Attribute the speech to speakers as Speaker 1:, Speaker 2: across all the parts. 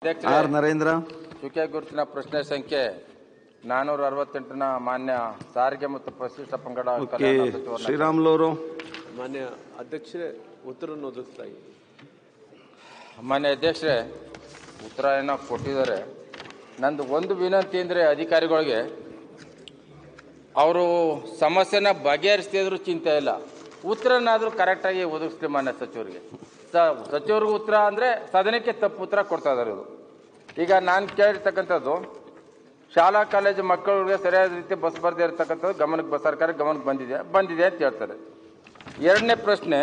Speaker 1: ಅಧ್ಯಕ್ಷರೇ,
Speaker 2: ಆರ್ ನರೇಂದ್ರ
Speaker 1: ಚುಕ್ಕೆ ಗುರುತಿನ ಪ್ರಶ್ನೆ ಸಂಖ್ಯೆ ನಾನೂರ ಅರವತ್ತೆಂಟನ ಮಾನ್ಯ ಸಾರಿಗೆ ಮತ್ತು ಪರಿಶಿಷ್ಟ ಪಂಗಡ
Speaker 2: ಓಕೆ
Speaker 1: ಕಲ್ಯಾಣ ಸಚಿವರನ್ನ
Speaker 2: ಶ್ರೀರಾಮ್ಲು ಅವರು
Speaker 3: ಮಾನ್ಯ ಅಧ್ಯಕ್ಷರೇ ಉತ್ತರವನ್ನು ಓದಿಸ್ತಾ
Speaker 1: ಮಾನ್ಯ ಅಧ್ಯಕ್ಷರೇ ಉತ್ತರ ಏನೋ ಕೊಟ್ಟಿದ್ದಾರೆ ನಂದು ಒಂದು ವಿನಂತಿ ಅಂದರೆ ಅಧಿಕಾರಿಗಳಿಗೆ ಅವರು ಸಮಸ್ಯೆನ ಬಗೆಹರಿಸ್ತಿದ್ರು ಚಿಂತೆ ಇಲ್ಲ ಉತ್ತರನಾದರೂ ಕರೆಕ್ಟಾಗಿ ಒದಗಿಸ್ಲಿ ಮಾನ್ಯ ಸಚಿವರಿಗೆ ಸ ಸಚಿವರಿಗೂ ಉತ್ತರ ಅಂದರೆ ಸದನಕ್ಕೆ ತಪ್ಪು ಉತ್ತರ ಕೊಡ್ತಾ ಇದ್ದಾರೆ ಇದು ಈಗ ನಾನು ಕೇಳಿರ್ತಕ್ಕಂಥದ್ದು ಶಾಲಾ ಕಾಲೇಜು ಮಕ್ಕಳಿಗೆ ಸರಿಯಾದ ರೀತಿ ಬಸ್ ಬರದೇ ಇರತಕ್ಕಂಥದ್ದು ಗಮನಕ್ಕೆ ಬ- ಸರ್ಕಾರ ಗಮನಕ್ಕೆ ಬಂದಿದೆ ಬಂದಿದೆ ಅಂತ ಹೇಳ್ತಾರೆ ಎರಡನೇ ಪ್ರಶ್ನೆ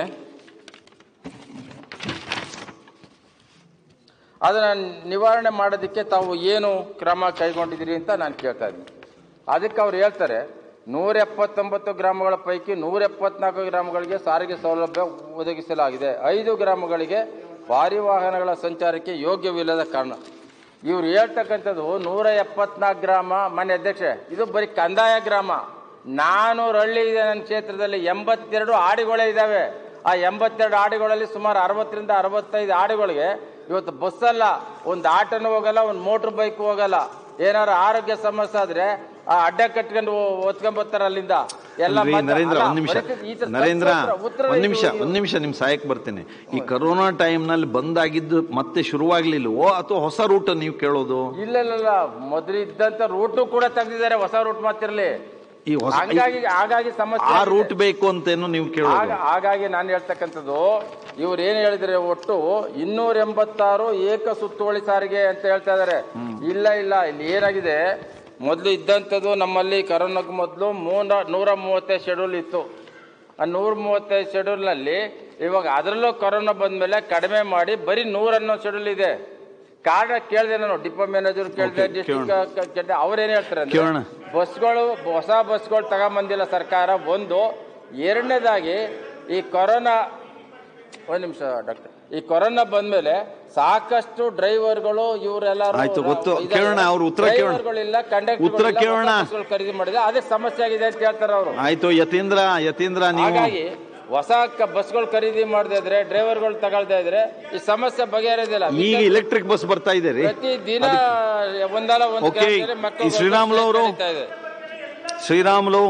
Speaker 1: ಅದನ್ನು ನಿವಾರಣೆ ಮಾಡೋದಕ್ಕೆ ತಾವು ಏನು ಕ್ರಮ ಕೈಗೊಂಡಿದ್ದೀರಿ ಅಂತ ನಾನು ಕೇಳ್ತಾ ಇದ್ದೀನಿ ಅದಕ್ಕೆ ಅವ್ರು ಹೇಳ್ತಾರೆ ನೂರ ಎಪ್ಪತ್ತೊಂಬತ್ತು ಗ್ರಾಮಗಳ ಪೈಕಿ ನೂರ ಎಪ್ಪತ್ನಾಲ್ಕು ಗ್ರಾಮಗಳಿಗೆ ಸಾರಿಗೆ ಸೌಲಭ್ಯ ಒದಗಿಸಲಾಗಿದೆ ಐದು ಗ್ರಾಮಗಳಿಗೆ ಭಾರಿ ವಾಹನಗಳ ಸಂಚಾರಕ್ಕೆ ಯೋಗ್ಯವಿಲ್ಲದ ಕಾರಣ ಇವ್ರು ಹೇಳ್ತಕ್ಕಂಥದ್ದು ನೂರ ಎಪ್ಪತ್ನಾಲ್ಕು ಗ್ರಾಮ ಮನೆ ಅಧ್ಯಕ್ಷೆ ಇದು ಬರೀ ಕಂದಾಯ ಗ್ರಾಮ ನಾನೂರು ಹಳ್ಳಿ ಇದೆ ನನ್ನ ಕ್ಷೇತ್ರದಲ್ಲಿ ಎಂಬತ್ತೆರಡು ಆಡಿಗಳೇ ಇದ್ದಾವೆ ಆ ಎಂಬತ್ತೆರಡು ಆಡಿಗಳಲ್ಲಿ ಸುಮಾರು ಅರವತ್ತರಿಂದ ಅರವತ್ತೈದು ಆಡಿಗಳಿಗೆ ಇವತ್ತು ಬಸ್ ಅಲ್ಲ ಒಂದು ಆಟೋನು ಹೋಗಲ್ಲ ಒಂದು ಮೋಟ್ರ್ ಬೈಕ್ ಹೋಗಲ್ಲ ಏನಾದ್ರು ಆರೋಗ್ಯ ಸಮಸ್ಯೆ ಆದ್ರೆ ಆ ಅಡ್ಡ ಕಟ್ಕೊಂಡು ಓದ್ಕೊಂಡ್ ಬರ್ತಾರೆ ಅಲ್ಲಿಂದ ಎಲ್ಲ
Speaker 2: ಅಲ್ರಿ,
Speaker 1: ಮತ್ತೆ-
Speaker 2: ನರೇಂದ್ರ
Speaker 1: ಅಲ್ಲ,
Speaker 2: ಒಂದ್ ನಿಮಿಷ
Speaker 1: ಪರಿಸ್ಥಿತಿ ಈ ತರ
Speaker 2: ನರೇಂದ್ರ
Speaker 1: ಉತ್ತರ- ಉತ್ತರ
Speaker 2: ಒಂದ್
Speaker 1: ಇದು-
Speaker 2: ನಿಮಿಷ ಒಂದ್ ನಿಮಿಷ ನಿಮ್ ಸಹಾಯಕ್ಕೆ ಬರ್ತೇನೆ ಈ ಕರೋನಾ ಟೈಮ್ ನಲ್ಲಿ ಬಂದಾಗಿದ್ದು ಮತ್ತೆ ಶುರುವಾಗ್ಲಿಲ್ವೋ ಅಥವಾ ಹೊಸ ರೂಟ್ ನೀವು ಕೇಳೋದು
Speaker 1: ಇಲ್ಲ ಇಲ್ಲ ಇಲ್ಲ ಮೊದಲು ಇದ್ದಂತ ರೂಟ್ ಕೂಡ ತೆಗೆದಿದ್ದಾರೆ ಹೊಸ ರೂಟ್ ಮಾತಿರ್ಲಿ
Speaker 2: ಈ ಹೊಸ
Speaker 1: ಹಂಗಾಗಿ ಹಾಗಾಗಿ ಸಮಸ್ಯೆ
Speaker 2: ಆ
Speaker 1: ಆಗಿದೆ.
Speaker 2: ರೂಟ್ ಬೇಕು ಅಂತೇನು ನೀವು ಕೇಳೋದು
Speaker 1: ಆಗ- ಹಾಗಾಗಿ ನಾನು ಹೇಳ್ತಕ್ಕಂಥದ್ದು ಇವ್ರು ಏನ್ ಹೇಳಿದ್ರೆ ಒಟ್ಟು ಇನ್ನೂರ ಎಂಬತ್ತಾರು ಏಕ ಸುತ್ತುವಳಿ ಸಾರಿಗೆ ಅಂತ ಹೇಳ್ತಾ ಇದಾರೆ ಇಲ್ಲ ಇಲ್ಲ ಇಲ್ಲಿ ಏನಾಗಿದೆ ಮೊದಲು ಇದ್ದಂಥದ್ದು ನಮ್ಮಲ್ಲಿ ಕರೋನಾಕ್ಕೆ ಮೊದಲು ಮೂರ ನೂರ ಮೂವತ್ತೈದು ಶೆಡ್ಯೂಲ್ ಇತ್ತು ಆ ನೂರ ಮೂವತ್ತೈದು ಶೆಡ್ಯೂಲ್ನಲ್ಲಿ ಇವಾಗ ಅದರಲ್ಲೂ ಕೊರೋನಾ ಬಂದ್ಮೇಲೆ ಕಡಿಮೆ ಮಾಡಿ ಬರೀ ನೂರ ಹನ್ನೊಂದು ಶೆಡ್ಯೂಲ್ ಇದೆ ಕಾರಣ ಕೇಳಿದೆ ನಾನು ಡಿಪೋ ಮ್ಯಾನೇಜರ್ ಕೇಳಿದೆ
Speaker 2: Okay,
Speaker 1: ಡಿಸ್ಟ್ರಿಕ್ಟ್ ಅವ್ರೇನ್ ಹೇಳ್ತಾರೆ
Speaker 2: ಕೇಳೋಣ.
Speaker 1: ಅಂದ್ರೆ ಬಸ್ಗಳು ಹೊಸ ಬಸ್ಗಳು ತಗೊಂಬಂದಿಲ್ಲ ಸರ್ಕಾರ ಒಂದು ಎರಡನೇದಾಗಿ ಈ ಕೊರೋನಾ ಒಂದು ನಿಮಿಷ ಡಾಕ್ಟರ್ ಈ ಕೊರೋನಾ ಬಂದ್ಮೇಲೆ ಸಾಕಷ್ಟು ಡ್ರೈವರ್ಗಳು ಇವರೆಲ್ಲರೂ
Speaker 2: ಆಯ್ತು, ಗೊತ್ತು. ಕೇಳೋಣ, ಅವ್ರ ಉತ್ತರ ಕೇಳೋಣ.
Speaker 1: ಡ್ರೈವರ್ಗಳಿಲ್ಲ ಕಂಡಕ್ಟರ್
Speaker 2: ಉತ್ತರ ಕೇಳೋಣ.
Speaker 1: ಖರೀದಿ ಮಾಡಿದೆ ಅದಕ್ಕೆ ಸಮಸ್ಯೆ ಆಗಿದೆ ಅಂತ ಹೇಳ್ತಾರೆ ಅವರು
Speaker 2: ಆಯ್ತು ಯತೀಂದ್ರ ಯತೀಂದ್ರ ನೀವು
Speaker 1: ಹಾಗಾಗಿ ಹೊಸ ಕ- ಬಸ್ಗಳು ಖರೀದಿ ಮಾಡದೇ ಇದ್ರೆ ಡ್ರೈವರ್ಗಳು ತಗೊಳ್ತಾ ಇದ್ರೆ ಈ ಸಮಸ್ಯೆ ಬಗೆಹರಿದಿಲ್ಲ
Speaker 2: ಈಗ ಎಲೆಕ್ಟ್ರಿಕ್ ಬಸ್ ಬರ್ತಾ ಇದೆ ರೀ
Speaker 1: ಪ್ರತಿ ದಿನ ಒಂದಲ್ಲ ಒಂದು
Speaker 2: Okay.
Speaker 1: ಗ್ರಾಮದಲ್ಲಿ ಮಕ್ಕಳು
Speaker 2: ಈ ಶ್ರೀರಾಮುಲು ಅವರು?
Speaker 1: ನಡೀತಾ ಇದೆ.
Speaker 2: ಶ್ರೀರಾಮ್ಲು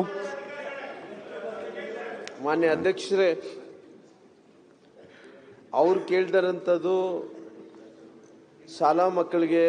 Speaker 3: ಮಾನ್ಯ ಅಧ್ಯಕ್ಷರೇ ಅವ್ರು ಕೇಳ್ದಾರಂಥದ್ದು ಶಾಲಾ ಮಕ್ಕಳಿಗೆ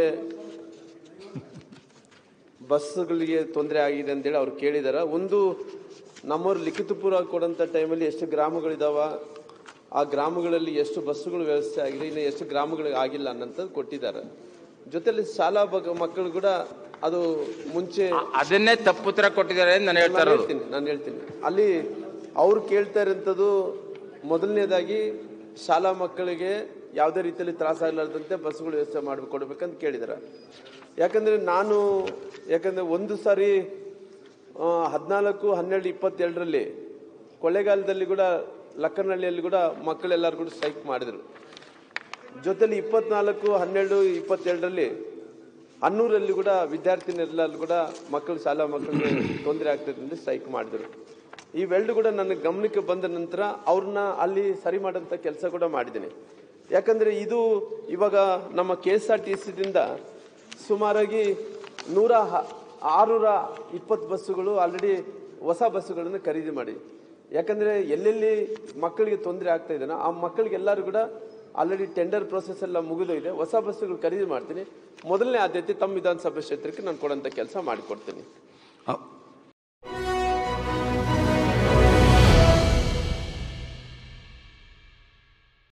Speaker 3: ಬಸ್ಗಳಿಗೆ ತೊಂದರೆ ಆಗಿದೆ ಅಂತೇಳಿ ಅವ್ರು ಕೇಳಿದಾರ ಒಂದು ನಮ್ಮವ್ರು ಲಿಖಿತ ಪೂರ್ವ ಕೊಡೋಂಥ ಟೈಮಲ್ಲಿ ಎಷ್ಟು ಗ್ರಾಮಗಳಿದಾವ ಆ ಗ್ರಾಮಗಳಲ್ಲಿ ಎಷ್ಟು ಬಸ್ಸುಗಳು ವ್ಯವಸ್ಥೆ ಆಗಿದೆ ಇನ್ನು ಎಷ್ಟು ಗ್ರಾಮಗಳಿಗೆ ಆಗಿಲ್ಲ ಅನ್ನೋಂಥದ್ದು ಕೊಟ್ಟಿದ್ದಾರೆ ಜೊತೆಲಿ ಶಾಲಾ ಬಗ ಮಕ್ಕಳು ಕೂಡ ಅದು ಮುಂಚೆ
Speaker 1: ಅದನ್ನೇ ತಪ್ಪುತ್ತರ ಕೊಟ್ಟಿದ್ದಾರೆ ಅಂತ ನಾನು ಹೇಳ್ತಾ
Speaker 3: ನಾನು
Speaker 1: ಇರೋದು
Speaker 3: ಹೇಳ್ತೀನಿ ನಾನು ಹೇಳ್ತೀನಿ ಅಲ್ಲಿ ಅವ್ರು ಕೇಳ್ತಾ ಇರೋಂಥದ್ದು ಮೊದಲನೇದಾಗಿ ಶಾಲಾ ಮಕ್ಕಳಿಗೆ ಯಾವುದೇ ರೀತಿಯಲ್ಲಿ ತ್ರಾಸಾಗಲಾರ್ದಂತೆ ಬಸ್ಗಳು ವ್ಯವಸ್ಥೆ ಮಾಡಿ ಕೊಡ್ಬೇಕಂತ ಕೇಳಿದಾರೆ ಯಾಕಂದ್ರೆ ನಾನು ಯಾಕಂದ್ರೆ ಒಂದು ಸಾರಿ ಹದಿನಾಲ್ಕು ಹನ್ನೆರಡು ಇಪ್ಪತ್ತೆರಡರಲ್ಲಿ ಕೊಳ್ಳೇಗಾಲದಲ್ಲಿ ಕೂಡ ಲಕ್ಕನಹಳ್ಳಿಯಲ್ಲಿ ಕೂಡ ಮಕ್ಕಳೆಲ್ಲರೂ ಕೂಡ ಸ್ಟ್ರೈಕ್ ಮಾಡಿದ್ರು ಜೊತೆಲಿ ಇಪ್ಪತ್ನಾಲ್ಕು ಹನ್ನೆರಡು ಇಪ್ಪತ್ತೆರಡರಲ್ಲಿ ಹನ್ನೂರಲ್ಲಿ ಕೂಡ ವಿದ್ಯಾರ್ಥಿನಿಯರೆಲ್ಲರೂ ಕೂಡ ಮಕ್ಕಳು ಶಾಲಾ ಮಕ್ಕಳಿಗೆ ತೊಂದರೆ ಆಗ್ತದೆ ಅಂತ ಸ್ಟ್ರೈಕ್ ಮಾಡಿದ್ರು ಇವೆರಡು ಕೂಡ ನನ್ನ ಗಮನಕ್ಕೆ ಬಂದ ನಂತರ ಅವ್ರನ್ನ ಅಲ್ಲಿ ಸರಿ ಮಾಡೋಂಥ ಕೆಲಸ ಕೂಡ ಮಾಡಿದ್ದೀನಿ ಯಾಕಂದ್ರೆ ಇದು ಇವಾಗ ನಮ್ಮ ಕೆ ಎಸ್ ಆರ್ ಟಿ ಸಿದಿಂದ ಸುಮಾರಾಗಿ ನೂರ ಹ- ಆರುನೂರ ಇಪ್ಪತ್ತು ಬಸ್ಸುಗಳು ಆಲ್ರೆಡಿ ಹೊಸ ಬಸ್ಸುಗಳನ್ನು ಖರೀದಿ ಮಾಡಿ ಯಾಕಂದ್ರೆ ಎಲ್ಲೆಲ್ಲಿ ಮಕ್ಕಳಿಗೆ ತೊಂದರೆ ಆಗ್ತಾ ಇದೆನೋ ಆ ಮಕ್ಕಳಿಗೆಲ್ಲರೂ ಕೂಡ ಆಲ್ರೆಡಿ ಟೆಂಡರ್ ಪ್ರೊಸೆಸ್ ಎಲ್ಲ ಮುಗಿದೋಗಿದೆ ಹೊಸ ಬಸ್ಸುಗಳು ಖರೀದಿ ಮಾಡ್ತೀನಿ ಮೊದಲನೇ ಆದ್ಯತೆ ತಮ್ಮ ವಿಧಾನಸಭಾ ಕ್ಷೇತ್ರಕ್ಕೆ ನಾನು ಕೊಡೋಂಥ ಕೆಲಸ ಮಾಡಿಕೊಡ್ತೀನಿ
Speaker 2: ಅ-